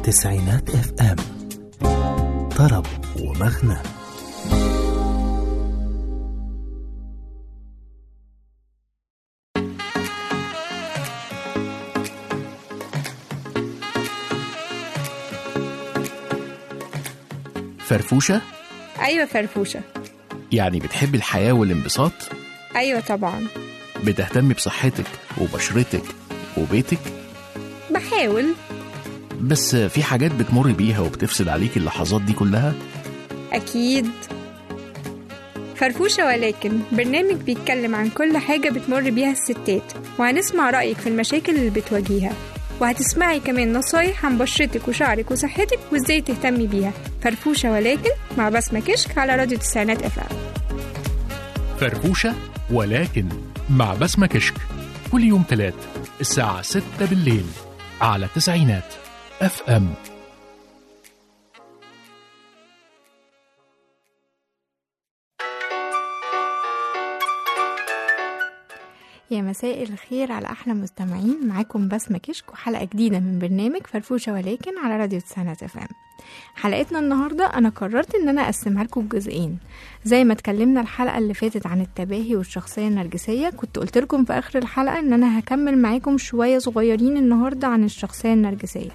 تسعينات اف ام طرب ومغنى فرفوشة أيوة فرفوشة يعني بتحب الحياة والانبساط أيوة طبعا بتهتم بصحتك وبشرتك وبيتك بحاول بس في حاجات بتمر بيها وبتفسد عليك اللحظات دي كلها أكيد فرفوشة ولكن برنامج بيتكلم عن كل حاجة بتمر بيها الستات وهنسمع رأيك في المشاكل اللي بتواجهيها وهتسمعي كمان نصايح عن بشرتك وشعرك وصحتك وازاي تهتمي بيها فرفوشة ولكن مع بسمة كشك على راديو تسعينات اف ام فرفوشة ولكن مع بسمة كشك كل يوم تلات الساعة 6 بالليل على تسعينات اف ام يا مساء الخير على أحلى مستمعين معاكم بسمة كشك وحلقة جديدة من برنامج فرفوشة ولكن على راديو تسعينات اف ام حلقتنا النهاردة أنا قررت إن أنا أقسمها لكم بجزئين زي ما اتكلمنا الحلقة اللي فاتت عن التباهي والشخصية النرجسية كنت قلت لكم في آخر الحلقة إن أنا هكمل معاكم شوية صغيرين النهاردة عن الشخصية النرجسية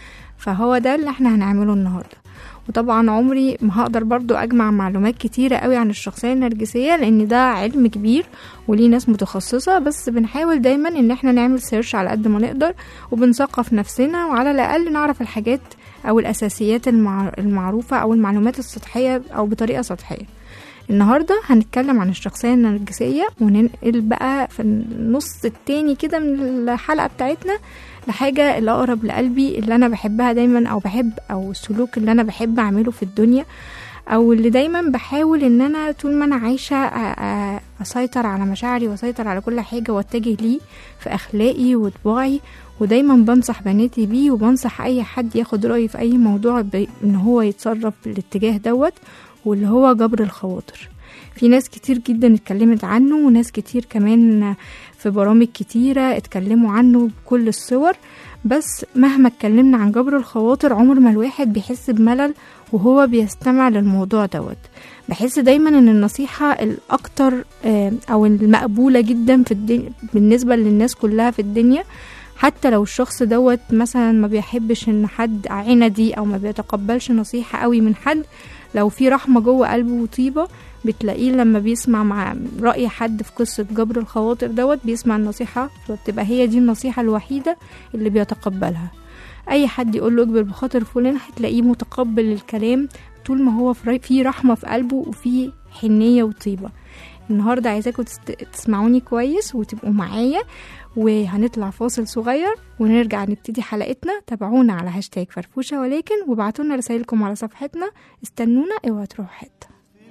فهو ده اللي احنا هنعمله النهارده وطبعا عمري ما هقدر برضو اجمع معلومات كتيرة قوي عن الشخصية النرجسية لان ده علم كبير وليه ناس متخصصة بس بنحاول دايما ان احنا نعمل سيرش على قد ما نقدر وبنثقف نفسنا وعلى الاقل نعرف الحاجات او الاساسيات المع... المعروفة او المعلومات السطحية او بطريقة سطحية النهاردة هنتكلم عن الشخصية النرجسية وننقل بقى في النص التاني كده من الحلقة بتاعتنا لحاجة اللي أقرب لقلبي اللي أنا بحبها دايما أو بحب أو السلوك اللي أنا بحب أعمله في الدنيا أو اللي دايما بحاول إن أنا طول ما أنا عايشة أ- أ- أسيطر على مشاعري وأسيطر على كل حاجة وأتجه ليه في أخلاقي وطباعي ودايما بنصح بناتي بيه وبنصح أي حد ياخد رأيي في أي موضوع ب- إن هو يتصرف بالاتجاه دوت واللي هو جبر الخواطر في ناس كتير جدا اتكلمت عنه وناس كتير كمان في برامج كتيرة اتكلموا عنه بكل الصور بس مهما اتكلمنا عن جبر الخواطر عمر ما الواحد بيحس بملل وهو بيستمع للموضوع دوت بحس دايما ان النصيحة الاكتر آه، او المقبولة جدا في الدنيا بالنسبة للناس كلها في الدنيا حتى لو الشخص دوت مثلا ما بيحبش ان حد عندي او ما بيتقبلش نصيحة قوي من حد لو في رحمة جوه قلبه وطيبة بتلاقيه لما بيسمع مع رأي حد في قصة جبر الخواطر دوت بيسمع النصيحة فبتبقى هي دي النصيحة الوحيدة اللي بيتقبلها أي حد يقول له اجبر بخاطر فلان هتلاقيه متقبل الكلام طول ما هو في في رحمة في قلبه وفي حنية وطيبة النهاردة عايزاكم تست... تسمعوني كويس وتبقوا معايا وهنطلع فاصل صغير ونرجع نبتدي حلقتنا تابعونا على هاشتاج فرفوشة ولكن وابعتولنا رسائلكم على صفحتنا استنونا اوعوا تروحوا حتة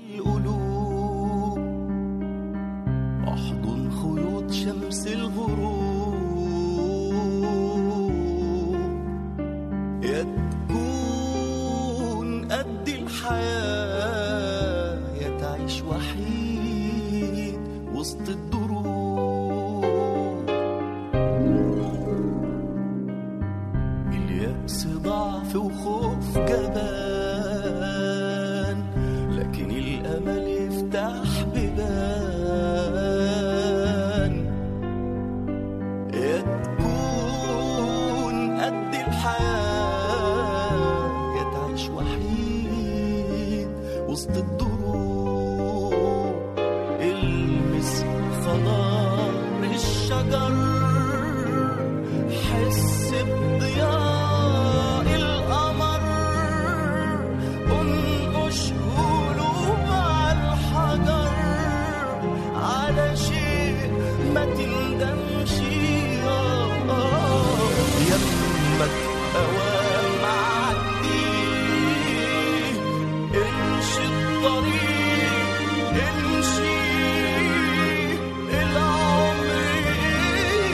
القلوب احضن خيوط شمس الغروب يا تكون قد الحياة يا تعيش وحيد وسط الدروب اليأس ضعف وخوف جبان لكن الأمل يفتح بيبان يا تكون قد الحياة يا تعيش وحيد وسط الدروب المس خضار الشجر حس بضياء القمر انقش قلوب على الحجر على شيء ما تندمش آه، آه. يمك اوام عدي امشي الطريق امشي العمر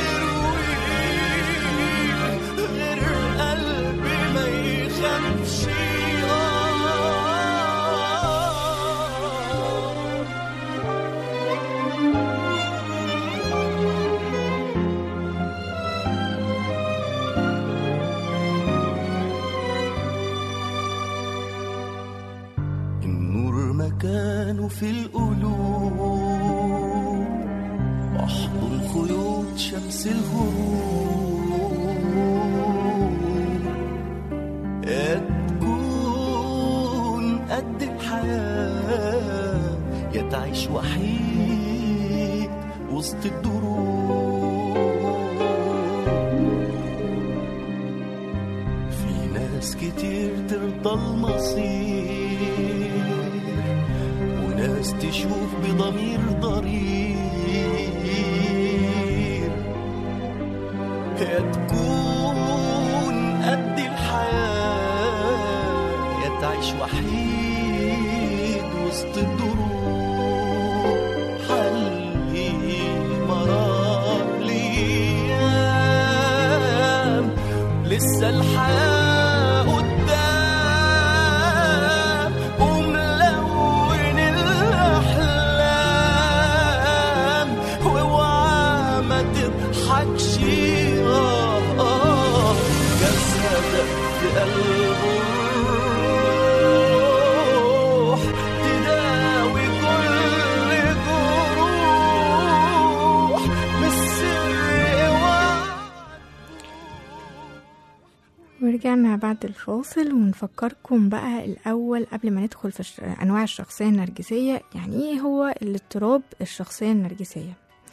احضن خيوط شمس الغروب يا تكون قد الحياة يا تعيش وحيد وسط الدروب في ناس كتير ترضى المصير وناس تشوف بضمير ضرير يا تكون قد الحياة يا تعيش وحيد وسط الدروب حلي مرار ليام لسه الحياة قدام وملون الأحلام واوعى ما تضحكش آه آه جسدك في قلبه الروح تداوي كل جروح بالسر وعد ورجعنا بعد الفاصل ونفكركم بقى الأول قبل ما ندخل في الش- أنواع الشخصية النرجسية يعني إيه هو الاضطراب الشخصية النرجسية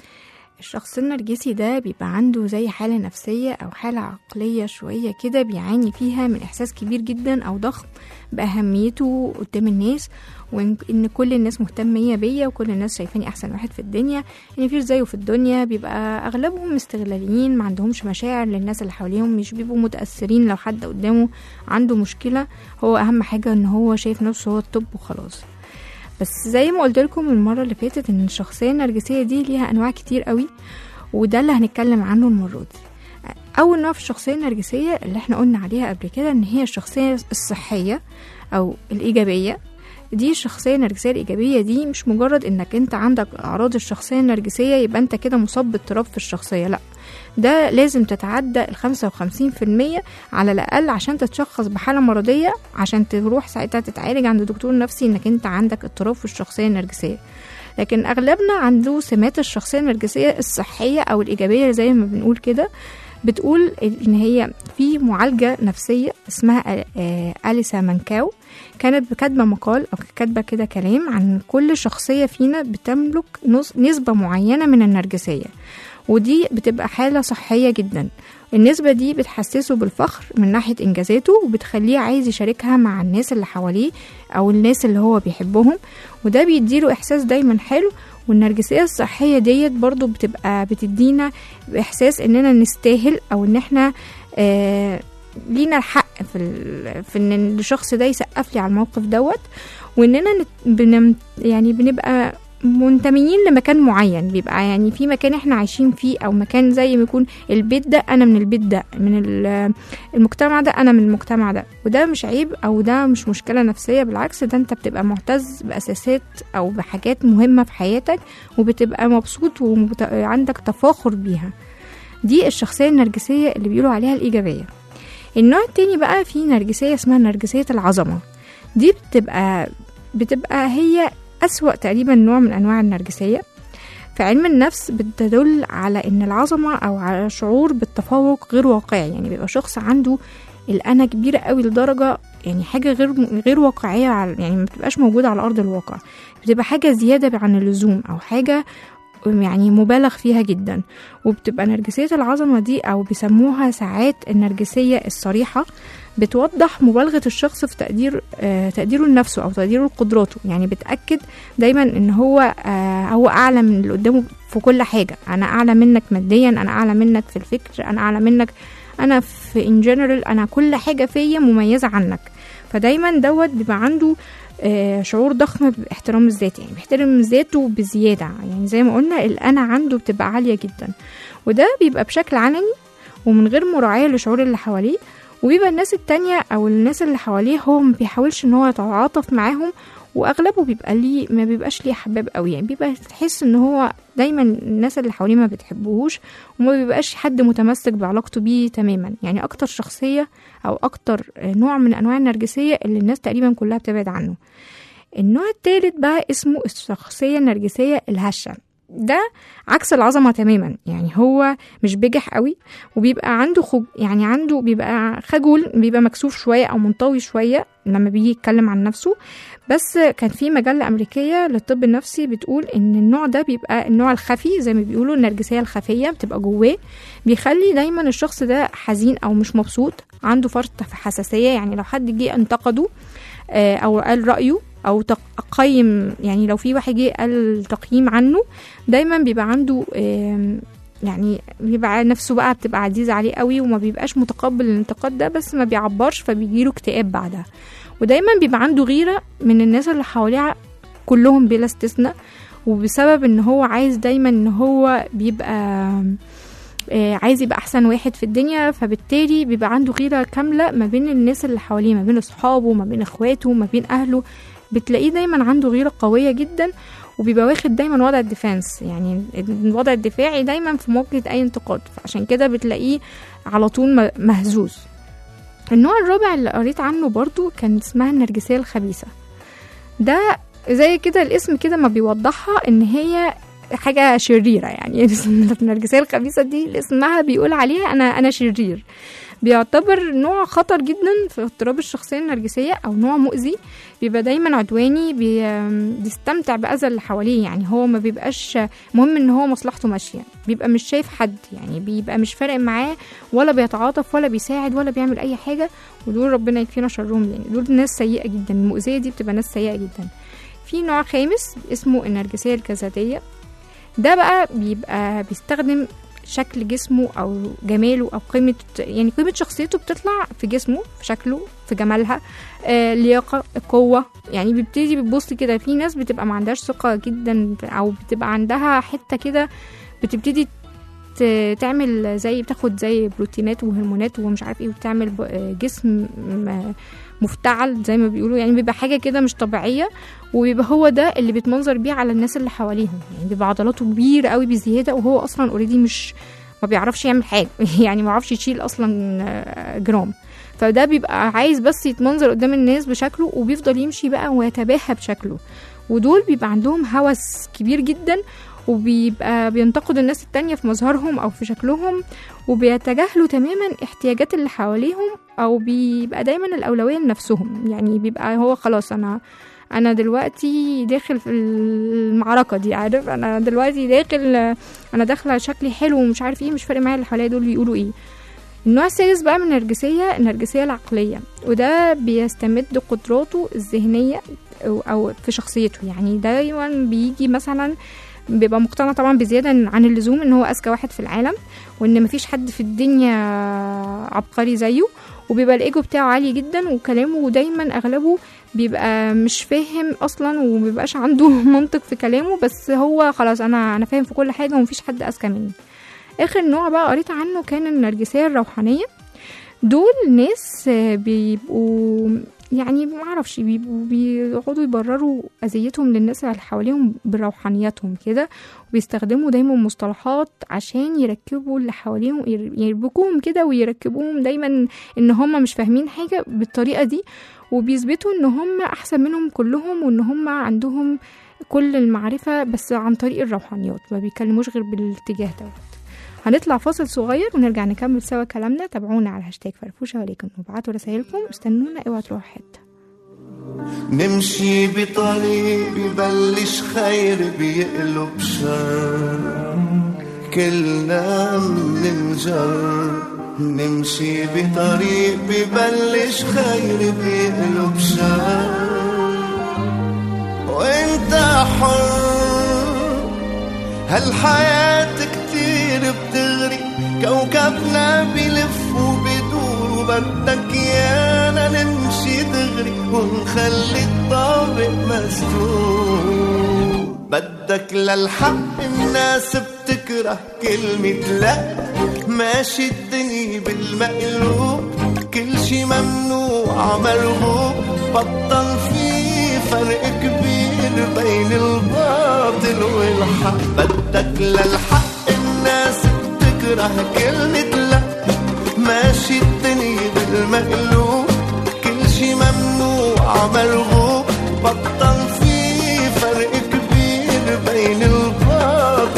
الشخص النرجسي ده بيبقى عنده زي حالة نفسية أو حالة عقلية شوية كده بيعاني فيها من إحساس كبير جدا أو ضخم بأهميته قدام الناس وإن إن كل الناس مهتمية بيا وكل الناس شايفاني أحسن واحد في الدنيا إن مفيش زيه في الدنيا بيبقى أغلبهم استغلاليين ما عندهمش مشاعر للناس اللي حواليهم مش بيبقوا متأثرين لو حد قدامه عنده مشكلة هو أهم حاجة إن هو شايف نفسه هو الطب وخلاص بس زي ما قلت لكم المرة اللي فاتت إن الشخصية النرجسية دي ليها أنواع كتير قوي وده اللي هنتكلم عنه المرة دي أول نوع في الشخصية النرجسية اللي احنا قلنا عليها قبل كده إن هي الشخصية الصحية أو الإيجابية دي الشخصية النرجسية الإيجابية دي مش مجرد إنك أنت عندك أعراض الشخصية النرجسية يبقى أنت كده مصاب باضطراب في الشخصية لأ ده لازم تتعدى الخمسة وخمسين في المية على الأقل عشان تتشخص بحالة مرضية عشان تروح ساعتها تتعالج عند دكتور نفسي إنك أنت عندك اضطراب في الشخصية النرجسية لكن أغلبنا عنده سمات الشخصية النرجسية الصحية أو الإيجابية زي ما بنقول كده بتقول إن هي في معالجة نفسية اسمها آه، أليسا مانكاو كانت كاتبة مقال أو كاتبة كده كلام عن كل شخصية فينا بتملك نص- نسبة معينة من النرجسية ودي بتبقى حالة صحية جدا النسبة دي بتحسسه بالفخر من ناحية إنجازاته وبتخليه عايز يشاركها مع الناس اللي حواليه أو الناس اللي هو بيحبهم وده بيديله إحساس دايما حلو والنرجسية الصحية ديت برضو بتبقى بتدينا إحساس إننا نستاهل أو إن إحنا آه لينا الحق في, ال... في إن الشخص ده يسقف لي على الموقف دوت وإننا نت... بنم... يعني بنبقى منتميين لمكان معين بيبقى يعني في مكان احنا عايشين فيه او مكان زي ما يكون البيت ده انا من البيت ده من ال- المجتمع ده انا من المجتمع ده وده مش عيب او ده مش مشكله نفسيه بالعكس ده انت بتبقى معتز باساسات او بحاجات مهمه في حياتك وبتبقى مبسوط وعندك تفاخر بيها دي الشخصيه النرجسيه اللي بيقولوا عليها الايجابيه النوع التاني بقى في نرجسيه اسمها نرجسيه العظمه دي بتبقى بتبقى هي أسوأ تقريبا نوع من أنواع النرجسية في علم النفس بتدل على ان العظمه او على شعور بالتفوق غير واقعي يعني بيبقى شخص عنده الانا كبيره قوي لدرجه يعني حاجه غير غير واقعيه على يعني ما بتبقاش موجوده على ارض الواقع بتبقى حاجه زياده عن اللزوم او حاجه يعني مبالغ فيها جدا وبتبقى نرجسية العظمة دي أو بيسموها ساعات النرجسية الصريحة بتوضح مبالغة الشخص في تقدير آه تقديره لنفسه أو تقديره لقدراته يعني بتأكد دايما إن هو آه هو أعلى من اللي قدامه في كل حاجة أنا أعلى منك ماديا أنا أعلى منك في الفكر أنا أعلى منك أنا في إن جنرال أنا كل حاجة فيا مميزة عنك فدايما دوت بيبقى عنده آه شعور ضخم باحترام الذات يعني بيحترم ذاته بزيادة يعني زي ما قلنا الأنا عنده بتبقى عالية جدا وده بيبقى بشكل علني ومن غير مراعية لشعور اللي حواليه وبيبقى الناس التانية أو الناس اللي حواليه هو ما بيحاولش إن هو يتعاطف معاهم واغلبه بيبقى ليه ما بيبقاش ليه حباب قوي يعني بيبقى تحس ان هو دايما الناس اللي حواليه ما بتحبوهوش وما بيبقاش حد متمسك بعلاقته بيه تماما يعني اكتر شخصيه او اكتر نوع من انواع النرجسيه اللي الناس تقريبا كلها بتبعد عنه النوع الثالث بقى اسمه الشخصيه النرجسيه الهشه ده عكس العظمة تماما يعني هو مش بجح قوي وبيبقى عنده خج... يعني عنده بيبقى خجول بيبقى مكسوف شوية أو منطوي شوية لما بيجي يتكلم عن نفسه بس كان في مجلة أمريكية للطب النفسي بتقول إن النوع ده بيبقى النوع الخفي زي ما بيقولوا النرجسية الخفية بتبقى جواه بيخلي دايما الشخص ده حزين أو مش مبسوط عنده فرط في حساسية يعني لو حد جه انتقده آه، أو قال رأيه أو تق- قيم يعني لو في واحد جه قال تقييم عنه دايما بيبقى عنده آم، يعني بيبقى نفسه بقى بتبقى عزيزة عليه قوي وما بيبقاش متقبل الانتقاد ده بس ما بيعبرش فبيجيله اكتئاب بعدها ودايما بيبقى عنده غيرة من الناس اللي حواليه كلهم بلا استثناء وبسبب ان هو عايز دايما ان هو بيبقى آه، عايز يبقى احسن واحد في الدنيا فبالتالي بيبقى عنده غيرة كاملة ما بين الناس اللي حواليه ما بين اصحابه ما بين اخواته ما بين اهله بتلاقيه دايما عنده غيرة قوية جدا وبيبقى واخد دايما وضع الديفense يعني الوضع الدفاعي دايما في مواجهة اي انتقاد فعشان كده بتلاقيه على طول م- مهزوز النوع الرابع اللي قريت عنه برضو كان اسمها النرجسية الخبيثة ده زي كده الاسم كده ما بيوضحها ان هي حاجة شريرة يعني النرجسية الخبيثة دي اللي اسمها بيقول عليها انا انا شرير بيعتبر نوع خطر جدا في اضطراب الشخصية النرجسية او نوع مؤذي بيبقى دايما عدواني بي... بيستمتع بأذى اللي حواليه يعني هو ما بيبقاش مهم ان هو مصلحته ماشية بيبقى مش شايف حد يعني بيبقى مش فارق معاه ولا بيتعاطف ولا بيساعد ولا بيعمل اي حاجة ودول ربنا يكفينا شرهم يعني دول ناس سيئة جدا المؤذية دي بتبقى ناس سيئة جدا في نوع خامس اسمه النرجسية الجسدية ده بقى بيبقى بيستخدم شكل جسمه او جماله او قيمه يعني قيمه شخصيته بتطلع في جسمه في شكله في جمالها آه لياقه قوه يعني بيبتدي بتبص كده في ناس بتبقى ما عندهاش ثقه جدا او بتبقى عندها حته كده بتبتدي ت- تعمل زي بتاخد زي بروتينات وهرمونات ومش عارف ايه وبتعمل ب- آه، جسم م- مفتعل زي ما بيقولوا يعني بيبقى حاجه كده مش طبيعيه وبيبقى هو ده اللي بيتمنظر بيه على الناس اللي حواليهم يعني بيبقى عضلاته كبيره قوي بزياده وهو اصلا اوريدي مش ما بيعرفش يعمل حاجه يعني ما بيعرفش يشيل اصلا آه، جرام فده بيبقى عايز بس يتمنظر قدام الناس بشكله وبيفضل يمشي بقى ويتباهى بشكله ودول بيبقى عندهم هوس كبير جدا وبيبقى بينتقد الناس التانية في مظهرهم أو في شكلهم وبيتجاهلوا تماما احتياجات اللي حواليهم أو بيبقى دايما الأولوية لنفسهم يعني بيبقى هو خلاص أنا انا دلوقتي داخل في المعركه دي عارف انا دلوقتي داخل انا داخله شكلي حلو ومش عارف ايه مش فارق معايا اللي حواليا دول بيقولوا ايه النوع السادس بقى من النرجسية النرجسية العقلية وده بيستمد قدراته الذهنية أو, أو في شخصيته يعني دايما بيجي مثلا بيبقى مقتنع طبعا بزيادة عن اللزوم ان هو اذكى واحد في العالم وان مفيش حد في الدنيا عبقري زيه وبيبقى الايجو بتاعه عالي جدا وكلامه دايما اغلبه بيبقى مش فاهم اصلا ومبيبقاش عنده منطق في كلامه بس هو خلاص انا انا فاهم في كل حاجه ومفيش حد اذكى مني اخر نوع بقى قريت عنه كان النرجسيه الروحانيه دول ناس آه، بيبقوا يعني ما اعرفش بيبقوا بيقعدوا يبرروا اذيتهم للناس اللي حواليهم بروحانياتهم كده وبيستخدموا دايما مصطلحات عشان يركبوا اللي حواليهم ير- يربكوهم كده ويركبوهم دايما ان هم مش فاهمين حاجه بالطريقه دي وبيثبتوا ان هم احسن منهم كلهم وان هم عندهم كل المعرفه بس عن طريق الروحانيات ما بيكلموش غير بالاتجاه دوت هنطلع فاصل صغير ونرجع نكمل سوا كلامنا تابعونا على هاشتاج فرفوشة ولكن وابعتوا رسائلكم استنونا اوعوا تروحوا حتة نمشي بطريق ببلش خير بيقلب شر كلنا مننجر نمشي بطريق ببلش خير بيقلب شر وانت حر هالحياة كتير بتغري كوكبنا بيلف وبدور وبدك يانا نمشي دغري ونخلي الطابق مسدود بدك للحق الناس بتكره كلمة لا ماشي الدنيا بالمقلوب كل شي ممنوع مرغوب بطل في فرق كبير بين الباطل والحق بدك للحق الناس بتكره كلمة لا ماشي الدنيا بالمقلوب كل شي ممنوع مرغوب بطل في فرق كبير بين الباطل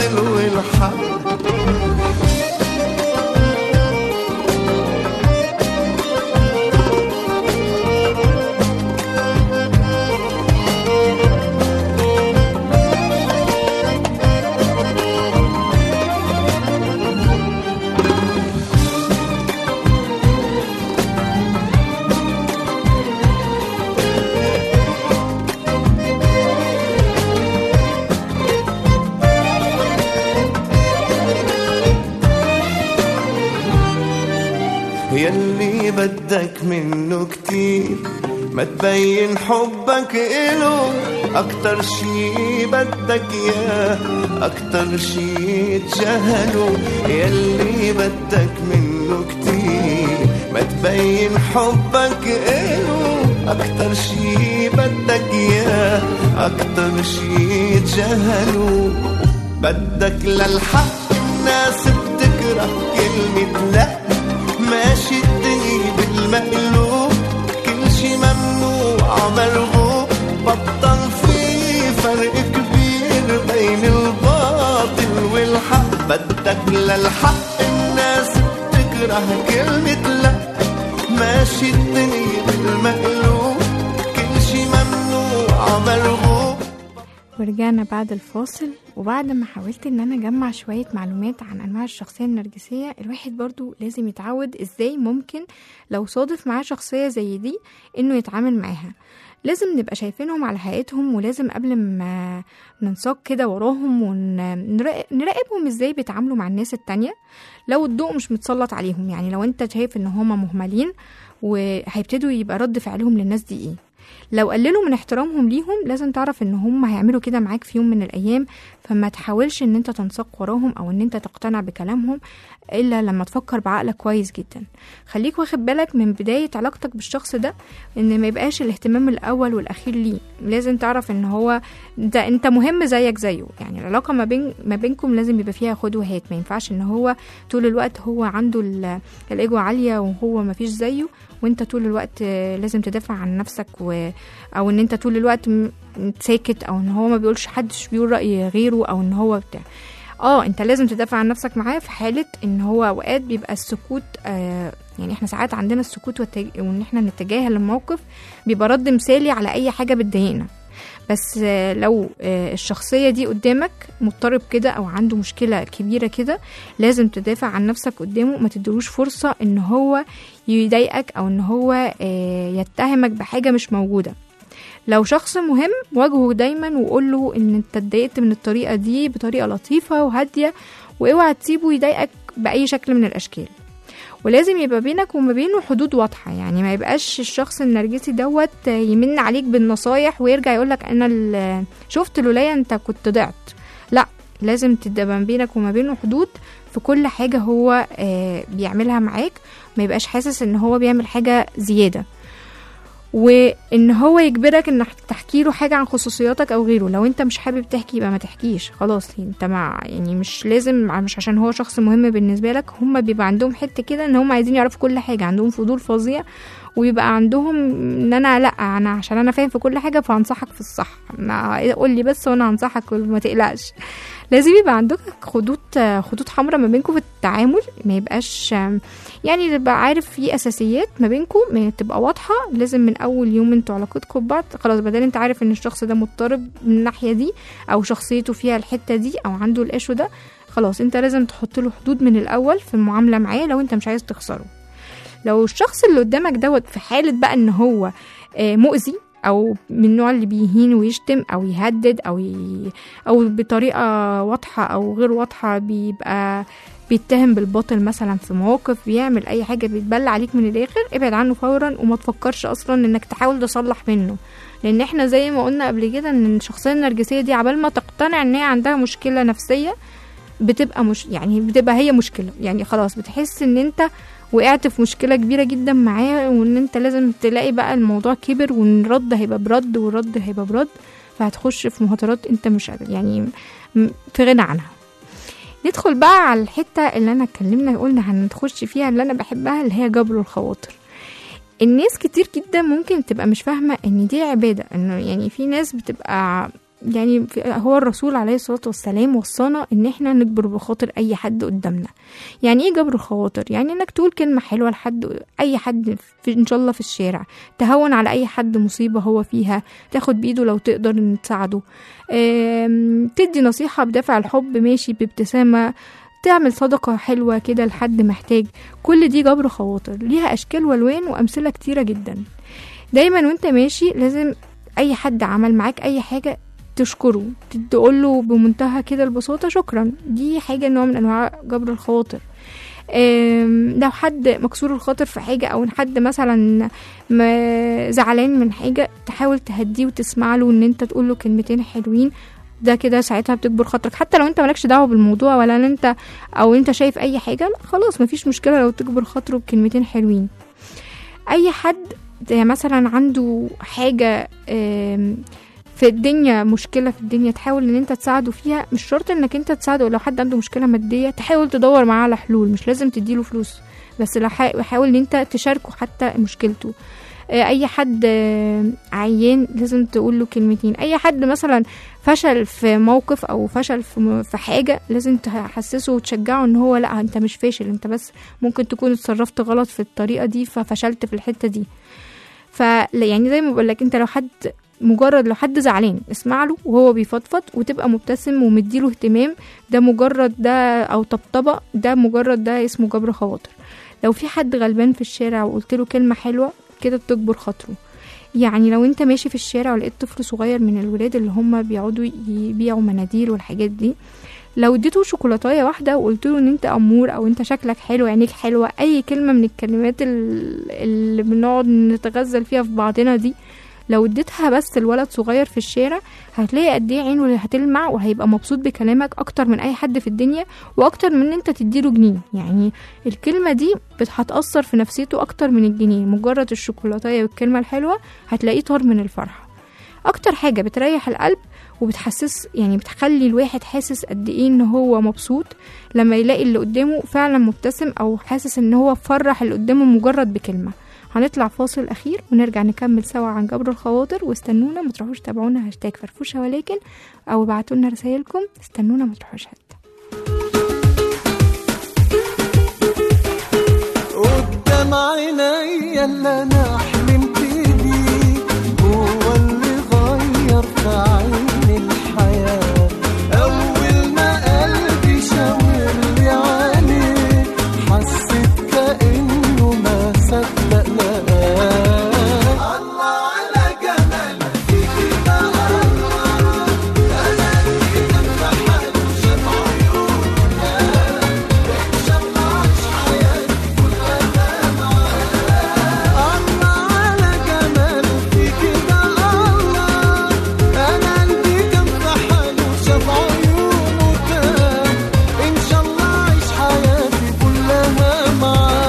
يلي بدك منه كتير ما تبين حبك إله أكتر شي بدك إياه أكتر شي تجاهله يلي بدك منه كتير ما تبين حبك إله أكتر شي بدك إياه أكتر شي تجاهله بدك للحق الناس بتكره كلمة لا ماشي الدنيا بالمقلوب كل شي ممنوع مرغوب بطل في فرق كبير بين الباطل والحق بدك للحق الناس بتكره كلمة لا ماشي الدنيا بالمقلوب كل شي ممنوع مرغوب ورجعنا بعد الفاصل وبعد ما حاولت ان انا اجمع شوية معلومات عن انواع الشخصية النرجسية الواحد برضو لازم يتعود ازاي ممكن لو صادف معاه شخصية زي دي انه يتعامل معاها لازم نبقى شايفينهم على حقيقتهم ولازم قبل ما ننساق كده وراهم ونراقبهم ازاي بيتعاملوا مع الناس التانية لو الضوء مش متسلط عليهم يعني لو انت شايف ان هما مهملين وهيبتدوا يبقى رد فعلهم للناس دي ايه لو قللوا من احترامهم ليهم لازم تعرف ان هم هيعملوا كده معاك في يوم من الايام فما تحاولش ان انت تنساق وراهم او ان انت تقتنع بكلامهم الا لما تفكر بعقلك كويس جدا خليك واخد بالك من بداية علاقتك بالشخص ده ان ما يبقاش الاهتمام الاول والاخير ليه لازم تعرف ان هو ده انت مهم زيك زيه يعني العلاقة ما بين ما بينكم لازم يبقى فيها خد وهات ما ينفعش ان هو طول الوقت هو عنده ال- الايجو عالية وهو ما فيش زيه وانت طول الوقت آه، لازم تدافع عن نفسك و... او ان انت طول الوقت م- ساكت او ان هو ما بيقولش حدش بيقول رأي غيره او ان هو بتاع اه انت لازم تدافع عن نفسك معاه في حالة ان هو اوقات بيبقى السكوت آه يعني احنا ساعات عندنا السكوت والتج... وان احنا نتجاهل الموقف بيبقى رد مثالي على اي حاجة بتضايقنا بس آه، لو آه، الشخصية دي قدامك مضطرب كده أو عنده مشكلة كبيرة كده لازم تدافع عن نفسك قدامه ما تدلوش فرصة إن هو يضايقك أو إن هو آه، يتهمك بحاجة مش موجودة لو شخص مهم واجهه دايما وقول له ان انت اتضايقت من الطريقه دي بطريقه لطيفه وهاديه واوعى تسيبه يضايقك باي شكل من الاشكال ولازم يبقى بينك وما بينه حدود واضحه يعني ما يبقاش الشخص النرجسي دوت يمن عليك بالنصايح ويرجع يقولك انا ال- شفت لولايا انت كنت ضعت لا لازم تبقى ما بينك وما بينه حدود في كل حاجه هو آه، بيعملها معاك ما يبقاش حاسس ان هو بيعمل حاجه زياده وان هو يجبرك انك تحكي له حاجه عن خصوصياتك او غيره لو انت مش حابب تحكي يبقى ما تحكيش خلاص انت مع يعني مش لازم مش عشان هو شخص مهم بالنسبه لك هم بيبقى عندهم حته كده ان هم عايزين يعرفوا كل حاجه عندهم فضول فظيع ويبقى عندهم ان انا لا انا عشان انا فاهم في كل حاجه فهنصحك في الصح ما قول لي بس وانا هنصحك وما تقلقش لازم يبقى عندك خطوط خطوط حمراء ما بينكم في التعامل ما يبقاش يعني تبقى عارف في اساسيات ما بينكم ما تبقى واضحه لازم من اول يوم انتوا علاقتكم ببعض خلاص بدل انت عارف ان الشخص ده مضطرب من الناحيه دي او شخصيته فيها الحته دي او عنده القشو ده خلاص انت لازم تحط له حدود من الاول في المعامله معاه لو انت مش عايز تخسره لو الشخص اللي قدامك دوت في حاله بقى ان هو آه، مؤذي او من النوع اللي بيهين ويشتم او يهدد او ي... او بطريقه واضحه او غير واضحه بيبقى بيتهم بالباطل مثلا في مواقف بيعمل اي حاجه بيتبلى عليك من الاخر ابعد عنه فورا وما تفكرش اصلا انك تحاول تصلح منه لان احنا زي ما قلنا قبل كده ان الشخصيه النرجسيه دي عبال ما تقتنع ان هي عندها مشكله نفسيه بتبقى مش يعني بتبقى هي مشكله يعني خلاص بتحس ان انت وقعت في مشكلة كبيرة جدا معاه وان انت لازم تلاقي بقى الموضوع كبر وان الرد هيبقى برد والرد هيبقى برد فهتخش في مهاترات انت مش قادر يعني م- في غنى عنها ندخل بقى على الحتة اللي انا اتكلمنا قلنا هنخش فيها اللي انا بحبها اللي هي جبر الخواطر الناس كتير جدا ممكن تبقى مش فاهمة ان دي عبادة انه يعني في ناس بتبقى يعني في- هو الرسول عليه الصلاة والسلام وصانا ان احنا نجبر بخاطر اي حد قدامنا يعني ايه جبر الخواطر يعني انك تقول كلمة حلوة لحد اي حد في ان شاء الله في الشارع تهون على اي حد مصيبة هو فيها تاخد بايده لو تقدر ان تساعده آم، تدي نصيحة بدافع الحب ماشي بابتسامة تعمل صدقة حلوة كده لحد محتاج كل دي جبر خواطر ليها أشكال والوان وأمثلة كتيرة جدا دايما وانت ماشي لازم أي حد عمل معاك أي حاجة تشكره تقول له بمنتهى كده البساطة شكرا دي حاجة نوع من أنواع جبر الخواطر آم، لو حد مكسور الخاطر في حاجة أو حد مثلا م- زعلان من حاجة تحاول تهديه وتسمع له إن أنت تقول له كلمتين حلوين ده كده ساعتها بتكبر خاطرك حتى لو انت مالكش دعوه بالموضوع ولا إن انت او انت شايف اي حاجه لا خلاص مفيش مشكله لو تكبر خاطره بكلمتين حلوين اي حد زي مثلا عنده حاجه آم، في الدنيا مشكله في الدنيا تحاول ان انت تساعده فيها مش شرط انك انت تساعده لو حد عنده مشكله ماديه تحاول تدور معاه على حلول مش لازم تديله فلوس بس لو حا- حاول ان انت تشاركه حتى مشكلته آه، اي حد آه، عيان لازم تقول له كلمتين اي حد مثلا فشل في موقف او فشل في م- في حاجه لازم تحسسه وتشجعه ان هو لا انت مش فاشل انت بس ممكن تكون اتصرفت غلط في الطريقه دي ففشلت في الحته دي ف يعني زي ما بقول لك انت لو حد مجرد لو حد زعلان اسمع له وهو بيفضفض وتبقى مبتسم ومديله اهتمام ده مجرد ده او طبطبه ده مجرد ده اسمه جبر خواطر لو في حد غلبان في الشارع وقلت له كلمه حلوه كده بتجبر خاطره يعني لو انت ماشي في الشارع ولقيت طفل صغير من الولاد اللي هم بيقعدوا يبيعوا مناديل والحاجات دي لو اديته شوكولاتايه واحده وقلت له ان انت امور او انت شكلك حلو عينيك حلوه اي كلمه من الكلمات ال- اللي بنقعد نتغزل فيها في بعضنا دي لو اديتها بس الولد صغير في الشارع هتلاقي قد ايه عينه اللي هتلمع وهيبقى مبسوط بكلامك اكتر من اي حد في الدنيا واكتر من ان انت تديله جنيه يعني الكلمه دي بت- هتاثر في نفسيته اكتر من الجنيه مجرد الشوكولاتايه والكلمه الحلوه هتلاقيه طار من الفرحه اكتر حاجه بتريح القلب وبتحسس يعني بتخلي الواحد حاسس قد ايه ان هو مبسوط لما يلاقي اللي قدامه فعلا مبتسم او حاسس ان هو فرح اللي قدامه مجرد بكلمه هنطلع فاصل اخير ونرجع نكمل سوا عن جبر الخواطر واستنونا ما تروحوش تابعونا هاشتاج فرفوشه ولكن او ابعتوا لنا رسايلكم استنونا ما تروحوش حته قدام عينيا اللي انا حلمت بيه هو اللي غير في عيني الحياة أول ما قلبي شاور لي عليه حسيت كأنه ما صدق لقاه الله على جمال فيكي ده الله أنا اللي كان في حاله شاف عيونها إن شاء الله عاش حياتي كلها معاه الله على جمال فيكي ده الله أنا قلبي كان في حاله شاف عيونه تاه إن شاء الله عايش حياتي كلها معاه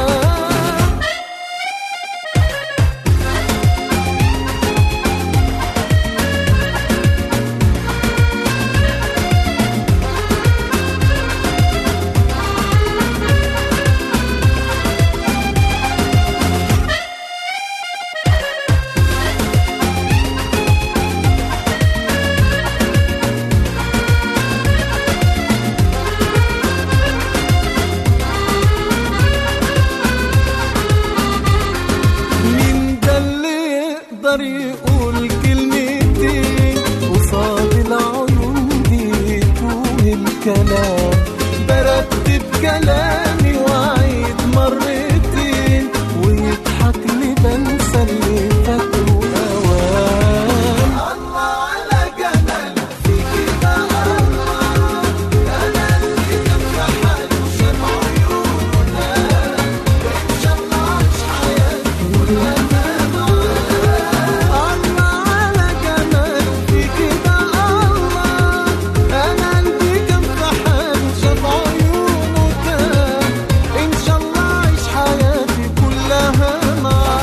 مين ده اللي يقدر يقول كلمتين قصاد العيون دي توه الكلام برتب كلامي واعيد مرتين ويضحك لي بنسى اللي فاكره اوام الله على جمال فيكي ده الله انا اللي كان في حاله شاف عيونها ان شاء الله عاش حياتي كلها معاه الله على جمال فيكي ده الله انا قلبي كان في حاله شاف عيونه تاه ان شاء الله عايش حياتي كلها معاه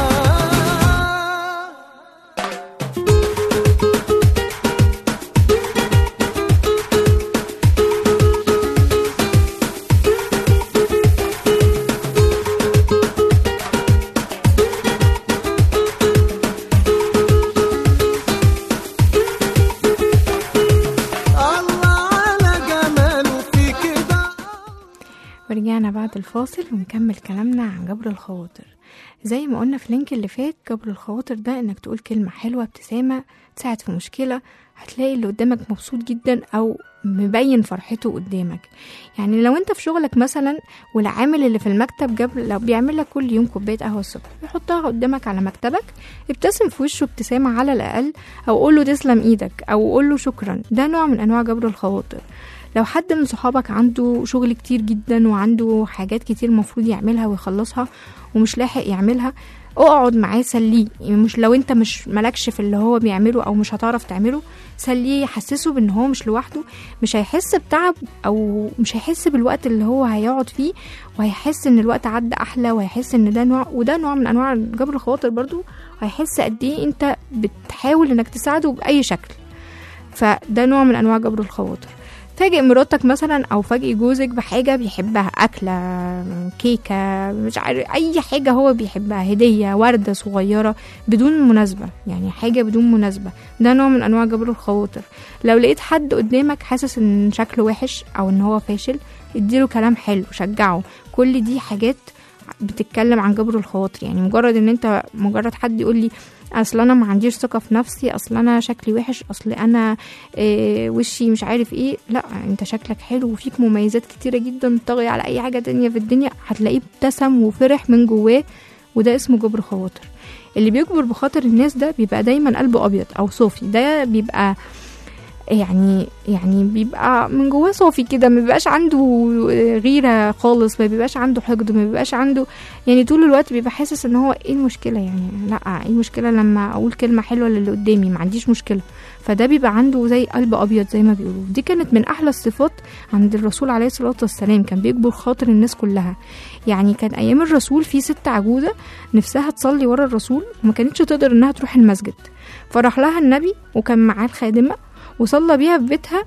الله على جماله فيكي ده ورجعنا بعد الفاصل ونكمل كلامنا عن جبر الخواطر زي ما قلنا في اللينك اللي فات جبر الخواطر ده انك تقول كلمة حلوة ابتسامة تساعد في مشكلة هتلاقي اللي قدامك مبسوط جدا او مبين فرحته قدامك يعني لو انت في شغلك مثلا والعامل اللي في المكتب جاب لو بيعمل لك كل يوم كوبايه قهوه الصبح بيحطها قدامك على مكتبك ابتسم في وشه ابتسامه على الاقل او قول له تسلم ايدك او قول له شكرا ده نوع من انواع جبر الخواطر لو حد من صحابك عنده شغل كتير جدا وعنده حاجات كتير المفروض يعملها ويخلصها ومش لاحق يعملها اقعد معاه سليه يعني مش لو انت مش مالكش في اللي هو بيعمله او مش هتعرف تعمله سليه حسسه بان هو مش لوحده مش هيحس بتعب او مش هيحس بالوقت اللي هو هيقعد فيه وهيحس ان الوقت عدى احلى وهيحس ان ده نوع وده نوع من انواع جبر الخواطر برضو وهيحس قد ايه انت بتحاول انك تساعده باي شكل فده نوع من انواع جبر الخواطر فاجئ مراتك مثلا او فاجئ جوزك بحاجه بيحبها اكله كيكه مش عارف اي حاجه هو بيحبها هديه ورده صغيره بدون مناسبه يعني حاجه بدون مناسبه ده نوع من انواع جبر الخواطر لو لقيت حد قدامك حاسس ان شكله وحش او ان هو فاشل اديله كلام حلو شجعه كل دي حاجات بتتكلم عن جبر الخواطر يعني مجرد ان انت مجرد حد يقول لي اصل انا ما عنديش ثقه في نفسي اصل انا شكلي وحش اصل انا إيه وشي مش عارف ايه لا انت شكلك حلو وفيك مميزات كتيره جدا طاغيه على اي حاجه تانية في الدنيا هتلاقيه ابتسم وفرح من جواه وده اسمه جبر خواطر اللي بيجبر بخاطر الناس ده بيبقى دايما قلبه ابيض او صوفي ده بيبقى يعني يعني بيبقى من جواه صافي كده ما بيبقاش عنده غيره خالص ما بيبقاش عنده حقد ما بيبقاش عنده يعني طول الوقت بيبقى حاسس ان هو ايه المشكله يعني لا ايه المشكله لما اقول كلمه حلوه للي قدامي ما عنديش مشكله فده بيبقى عنده زي قلب ابيض زي ما بيقولوا دي كانت من احلى الصفات عند الرسول عليه الصلاه والسلام كان بيجبر خاطر الناس كلها يعني كان ايام الرسول في ست عجوزه نفسها تصلي ورا الرسول وما كانتش تقدر انها تروح المسجد فراح لها النبي وكان معاه الخادمه وصلى بيها في بيتها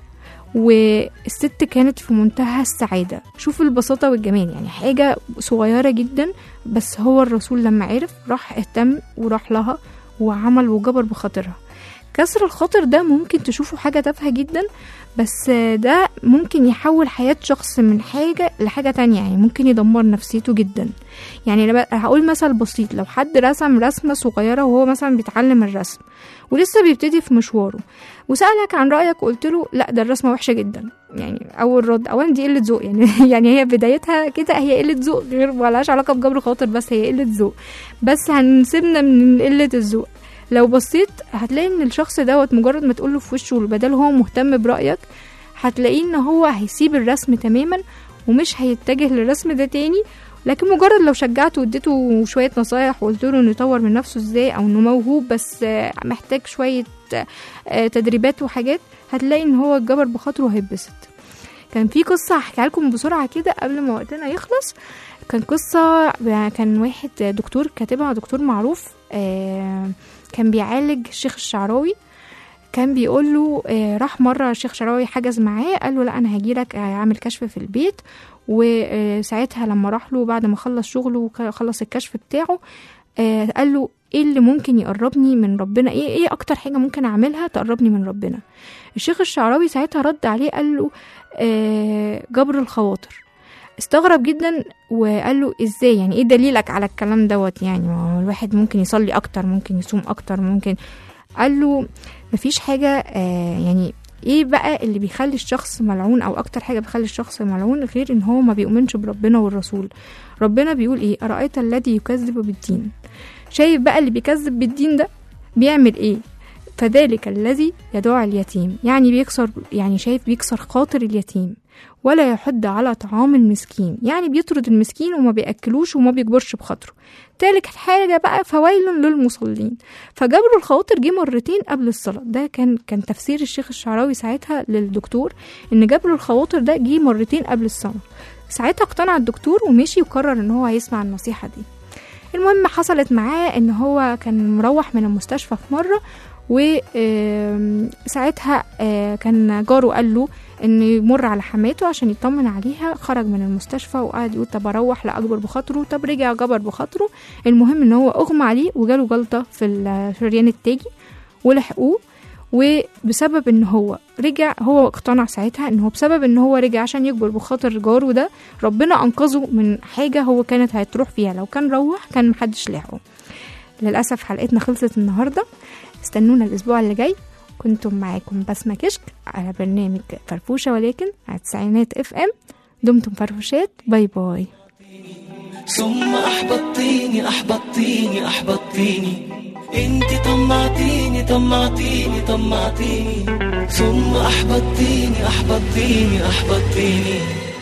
والست كانت في منتهى السعادة شوف البساطة والجمال يعني حاجة صغيرة جدا بس هو الرسول لما عرف راح اهتم وراح لها وعمل وجبر بخاطرها كسر الخاطر ده ممكن تشوفه حاجة تافهة جدا بس ده ممكن يحول حياة شخص من حاجة لحاجة تانية يعني ممكن يدمر نفسيته جدا يعني أنا بقى- هقول مثل بسيط لو حد رسم رسمة صغيرة وهو مثلا بيتعلم الرسم ولسه بيبتدي في مشواره وسألك عن رأيك وقلت له لا ده الرسمة وحشة جدا يعني أول رد أولا دي قلة ذوق يعني يعني هي بدايتها كده هي قلة ذوق غير ملهاش علاقة بجبر خاطر بس هي قلة ذوق بس هنسيبنا من قلة الذوق لو بصيت هتلاقي ان الشخص دوت مجرد ما تقوله في وشه بدل هو مهتم برأيك هتلاقيه ان هو هيسيب الرسم تماما ومش هيتجه للرسم ده تاني لكن مجرد لو شجعته واديته شوية نصايح وقلت له انه يطور من نفسه ازاي او انه موهوب بس آه، محتاج شوية آه، تدريبات وحاجات هتلاقي ان هو اتجبر بخاطره وهيتبسط كان في قصة هحكيها لكم بسرعة كده قبل ما وقتنا يخلص كان قصة كان واحد دكتور كاتبها دكتور معروف آه، كان بيعالج الشيخ الشعراوي كان بيقول له آه، راح مرة الشيخ شعراوي حجز معاه قال له لا أنا هجيلك هعمل كشف في البيت وساعتها لما راح له بعد ما خلص شغله وخلص الكشف بتاعه آه، قال له ايه اللي ممكن يقربني من ربنا ايه ايه اكتر حاجه ممكن اعملها تقربني من ربنا الشيخ الشعراوي ساعتها رد عليه قال له آه، جبر الخواطر استغرب جدا وقال له ازاي يعني ايه دليلك على الكلام دوت يعني ما هو الواحد ممكن يصلي اكتر ممكن يصوم اكتر ممكن قال له مفيش حاجه آه يعني ايه بقى اللي بيخلي الشخص ملعون او اكتر حاجه بتخلي الشخص ملعون غير ان هو ما بيؤمنش بربنا والرسول ربنا بيقول ايه ارايت الذي يكذب بالدين شايف بقى اللي بيكذب بالدين ده بيعمل ايه فذلك الذي يدعو اليتيم يعني بيكسر يعني شايف بيكسر خاطر اليتيم ولا يحد على طعام المسكين يعني بيطرد المسكين وما بيأكلوش وما بيجبرش بخاطره تالت حاجة بقى فويل للمصلين فجبر الخواطر جه مرتين قبل الصلاة ده كان كان تفسير الشيخ الشعراوي ساعتها للدكتور ان جبر الخواطر ده جه مرتين قبل الصلاة ساعتها اقتنع الدكتور ومشي وقرر ان هو هيسمع النصيحة دي المهم حصلت معاه ان هو كان مروح من المستشفى في مرة وساعتها كان جاره قال له ان يمر على حماته عشان يطمن عليها خرج من المستشفى وقعد يقول طب اروح لا اجبر بخاطره طب رجع جبر بخاطره المهم ان هو اغمى عليه وجاله جلطه في الشريان التاجي ولحقوه وبسبب ان هو رجع هو اقتنع ساعتها ان هو بسبب ان هو رجع عشان يجبر بخاطر جاره ده ربنا انقذه من حاجه هو كانت هتروح فيها لو كان روح كان محدش لاحقه للاسف حلقتنا خلصت النهارده استنونا الاسبوع اللي جاي كنتم معاكم بسمة كشك على برنامج فرفوشة ولكن على تسعينات اف ام دمتم فرفوشات باي باي ثم أحبطتيني أحبطتيني أحبطتيني انت طمعتيني طمعتيني طمعتيني ثم احبطتيني احبطتيني احبطتيني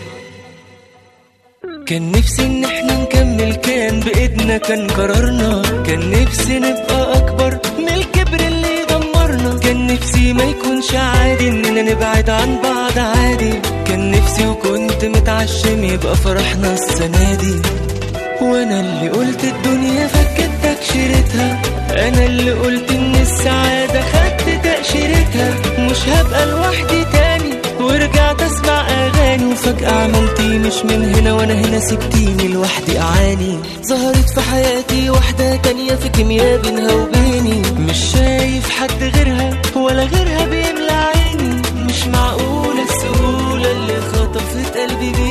كان نفسي ان احنا نكمل كان بايدنا كان قرارنا كان نفسي نبقى اكبر من الكبر اللي دمرنا كان نفسي ما يكونش عادي اننا نبعد عن بعض عادي كان نفسي وكنت متعشم يبقى فرحنا السنة دي وانا اللي قلت الدنيا فكت تكشيرتها انا اللي قلت ان السعادة خدت تأشيرتها مش هبقى لوحدي تاني ورجعت اسمع اغاني وفجأة عملتي مش من هنا وانا هنا سبتيني لوحدي اعاني ظهرت في حياتي واحدة تانية في كيمياء بينها وبيني مش شايف حد غيرها ولا غيرها بيملى عيني مش معقولة السهولة اللي خطفت قلبي